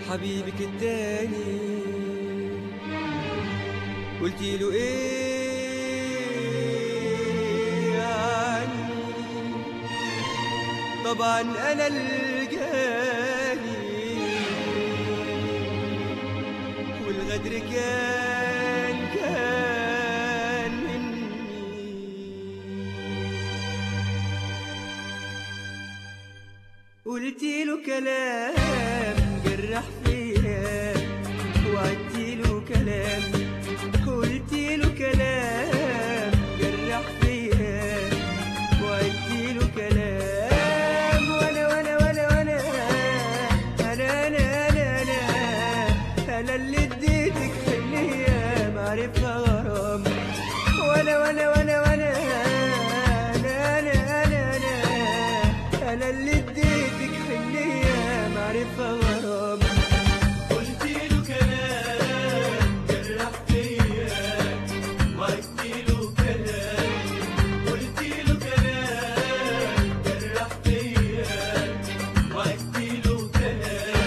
حبيبك التاني قلتي له ايه عني طبعا انا الجاني والغدر كان كان مني قلتي له كلام جرح فيا وعدتي له كلام قلتي له كلام جرح فيا وعدتي له كلام وانا وانا وانا وانا انا انا انا انا انا اللي اديتك حنيه معرفها غرام وانا وانا وانا وانا انا انا انا انا انا اللي اديتك حنيه معرفها غرام قلتي له كلام جرح فيا وعدتي له كلام قلتي له كلام جرح فيا وعدتي له كلام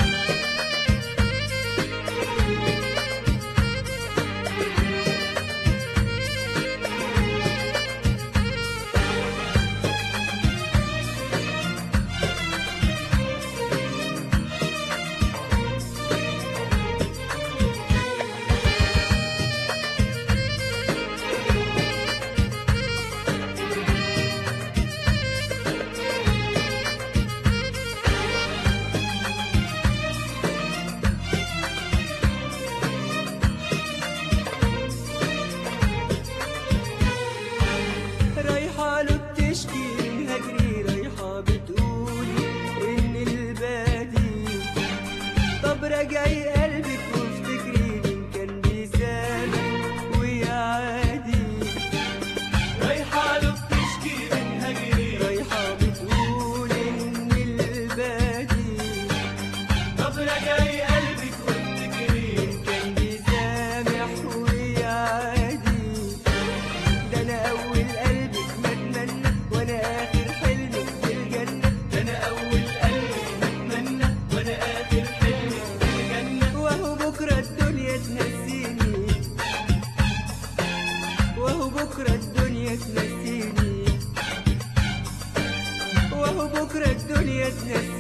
رايحة له بتشكي من هجري رايحة بتقول إن البادي طب راجعي قلبك وافتكري مين كان بيسامح ويا عادي رايحة له بتشكي من هجري رايحة بتقول إن البادي طب رجعي قلبك وافتكري كان بيسامح ويا عادي ده أنا أول قلبك ما أتمنى وأنا آخر حلمك في الجنة ده انا اول قلبي بتمنى وانا اخر حلمي في الجنة وهو بكرة الدنيا تنسيني وهو بكرة الدنيا تنسيني وهو بكرة الدنيا تنسيني